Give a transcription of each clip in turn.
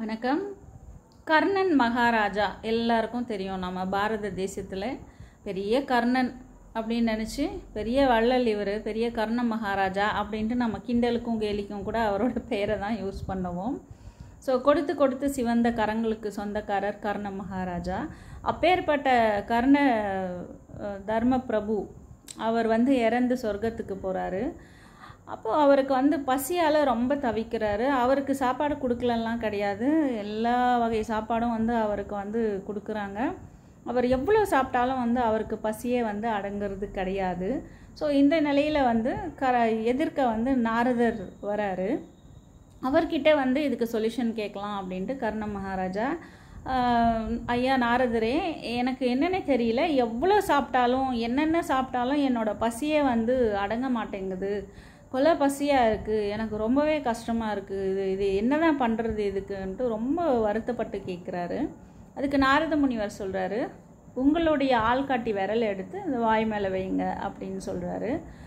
வணக்கம் கர்ணன் மகாராஜா எல்லாருக்கும் தெரியும் நம்ம பாரத தேசத்தில் பெரிய கர்ணன் அப்படின்னு நினச்சி பெரிய வள்ளல் இவர் பெரிய கர்ண மகாராஜா அப்படின்ட்டு நம்ம கிண்டலுக்கும் கேலிக்கும் கூட அவரோட பெயரை தான் யூஸ் பண்ணுவோம் ஸோ கொடுத்து கொடுத்து சிவந்த கரங்களுக்கு சொந்தக்காரர் கர்ண மகாராஜா அப்பேற்பட்ட கர்ண அஹ், தர்ம பிரபு அவர் வந்து இறந்து சொர்க்கத்துக்கு போகிறாரு அப்போது அவருக்கு வந்து பசியால் ரொம்ப தவிக்கிறாரு அவருக்கு சாப்பாடு கொடுக்கலலாம் கிடையாது எல்லா வகை சாப்பாடும் வந்து அவருக்கு வந்து கொடுக்குறாங்க அவர் எவ்வளோ சாப்பிட்டாலும் வந்து அவருக்கு பசியே வந்து அடங்குறது கிடையாது ஸோ இந்த நிலையில் வந்து க எதிர்க்க வந்து நாரதர் வராரு அவர்கிட்ட வந்து இதுக்கு சொல்யூஷன் கேட்கலாம் அப்படின்ட்டு கர்ண மகாராஜா ஆஹ், ஐயா நாரதரே எனக்கு என்னென்ன தெரியல எவ்வளோ சாப்பிட்டாலும் என்னென்ன சாப்பிட்டாலும் என்னோட பசியே வந்து அடங்க மாட்டேங்குது கொலை பசியாக இருக்குது எனக்கு ரொம்பவே கஷ்டமாக இருக்குது இது இது என்ன தான் பண்ணுறது இதுக்குன்ட்டு ரொம்ப வருத்தப்பட்டு கேட்குறாரு அதுக்கு நாரத முனிவர் சொல்கிறாரு உங்களுடைய ஆள்காட்டி விரல் எடுத்து இந்த வாய் மேலே வைங்க அப்படின்னு சொல்கிறாரு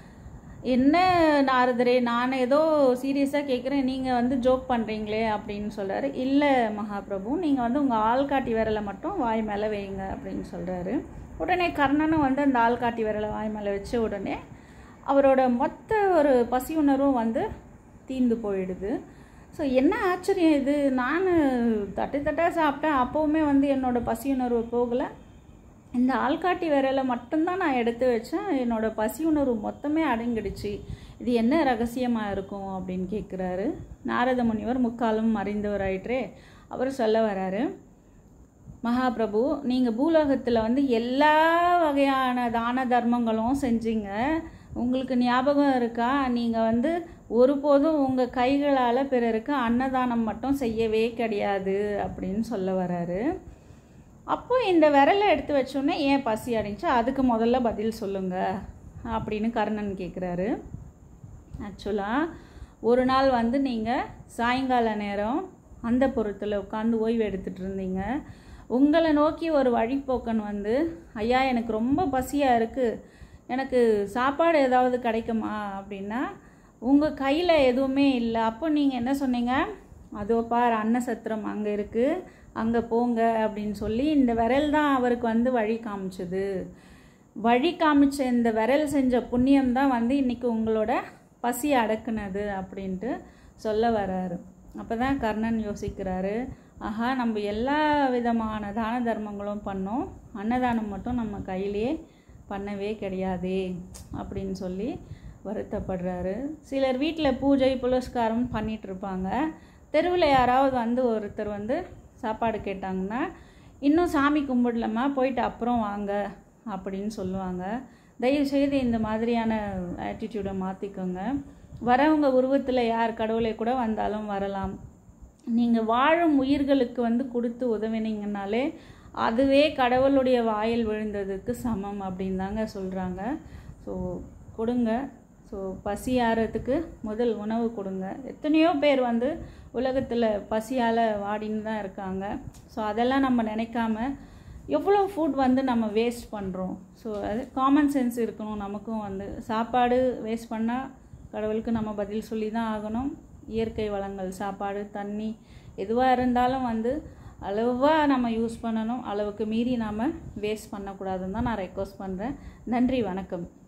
என்ன நாரதரே நான் ஏதோ சீரியஸாக கேட்குறேன் நீங்கள் வந்து ஜோக் பண்ணுறீங்களே அப்படின்னு சொல்கிறாரு இல்லை மகாபிரபு நீங்கள் வந்து உங்கள் ஆள்காட்டி விரலை மட்டும் வாய் மேலே வைங்க அப்படின்னு சொல்கிறாரு உடனே கர்ணனும் வந்து அந்த ஆள்காட்டி விரலை வாய் மேலே வச்ச உடனே அவரோட மொத்த ஒரு பசி உணர்வும் வந்து தீந்து போயிடுது ஸோ என்ன ஆச்சரியம் இது நான் தட்டு தட்டாக சாப்பிட்டேன் அப்போவுமே வந்து என்னோட பசி உணர்வு போகலை இந்த ஆள்காட்டி விரலை மட்டும்தான் நான் எடுத்து வச்சேன் என்னோட பசி உணர்வு மொத்தமே அடங்கிடுச்சு இது என்ன ரகசியமாக இருக்கும் அப்படின்னு கேட்குறாரு நாரத முனிவர் முக்காலும் மறைந்தவராயிற்றே அவர் சொல்ல வராரு மகாபிரபு நீங்கள் பூலோகத்தில் வந்து எல்லா வகையான தான தர்மங்களும் செஞ்சீங்க உங்களுக்கு ஞாபகம் இருக்கா நீங்கள் வந்து ஒருபோதும் உங்கள் கைகளால் பிறருக்கு அன்னதானம் மட்டும் செய்யவே கிடையாது அப்படின்னு சொல்ல வராரு அப்போ இந்த விரலை எடுத்து வச்சோன்னே ஏன் பசி அடைஞ்சு அதுக்கு முதல்ல பதில் சொல்லுங்க அப்படின்னு கர்ணன் கேட்குறாரு ஆக்சுவலாக ஒரு நாள் வந்து நீங்கள் சாயங்கால நேரம் அந்த புறத்தில் உட்காந்து ஓய்வு எடுத்துகிட்டு இருந்தீங்க உங்களை நோக்கி ஒரு வழிப்போக்கன் வந்து ஐயா எனக்கு ரொம்ப பசியாக இருக்குது எனக்கு சாப்பாடு ஏதாவது கிடைக்குமா அப்படின்னா உங்கள் கையில் எதுவுமே இல்லை அப்போ நீங்கள் என்ன சொன்னீங்க அதோ பார் அன்னசத்திரம் அங்கே இருக்குது அங்கே போங்க அப்படின்னு சொல்லி இந்த விரல் தான் அவருக்கு வந்து வழி காமிச்சது வழி காமிச்ச இந்த விரல் செஞ்ச புண்ணியம் தான் வந்து இன்னைக்கு உங்களோட பசி அடக்குனது அப்படின்ட்டு சொல்ல வராரு அப்போ தான் கர்ணன் யோசிக்கிறாரு ஆஹா நம்ம எல்லா விதமான தான தர்மங்களும் பண்ணோம் அன்னதானம் மட்டும் நம்ம கையிலேயே பண்ணவே கிடையாதே அப்படின்னு சொல்லி வருத்தப்படுறாரு சிலர் வீட்டில் பூஜை புலஸ்காரம் பண்ணிட்டு இருப்பாங்க தெருவில் யாராவது வந்து ஒருத்தர் வந்து சாப்பாடு கேட்டாங்கன்னா இன்னும் சாமி கும்பிடலம்மா போயிட்டு அப்புறம் வாங்க அப்படின்னு சொல்லுவாங்க தயவுசெய்து இந்த மாதிரியான ஆட்டிடியூடை மாற்றிக்கோங்க வரவங்க உருவத்தில் யார் கடவுளை கூட வந்தாலும் வரலாம் நீங்கள் வாழும் உயிர்களுக்கு வந்து கொடுத்து உதவினீங்கனாலே அதுவே கடவுளுடைய வாயில் விழுந்ததுக்கு சமம் அப்படின்னு தாங்க சொல்கிறாங்க ஸோ கொடுங்க ஸோ பசி ஆறதுக்கு முதல் உணவு கொடுங்க எத்தனையோ பேர் வந்து உலகத்தில் பசியால் வாடின்னு தான் இருக்காங்க ஸோ அதெல்லாம் நம்ம நினைக்காம எவ்வளோ ஃபுட் வந்து நம்ம வேஸ்ட் பண்ணுறோம் ஸோ அது காமன் சென்ஸ் இருக்கணும் நமக்கும் வந்து சாப்பாடு வேஸ்ட் பண்ணால் கடவுளுக்கு நம்ம பதில் சொல்லி தான் ஆகணும் இயற்கை வளங்கள் சாப்பாடு தண்ணி எதுவாக இருந்தாலும் வந்து அளவாக நம்ம யூஸ் பண்ணணும் அளவுக்கு மீறி நாம் வேஸ்ட் பண்ணக்கூடாதுன்னு தான் நான் ரெக்வஸ்ட் பண்ணுறேன் நன்றி வணக்கம்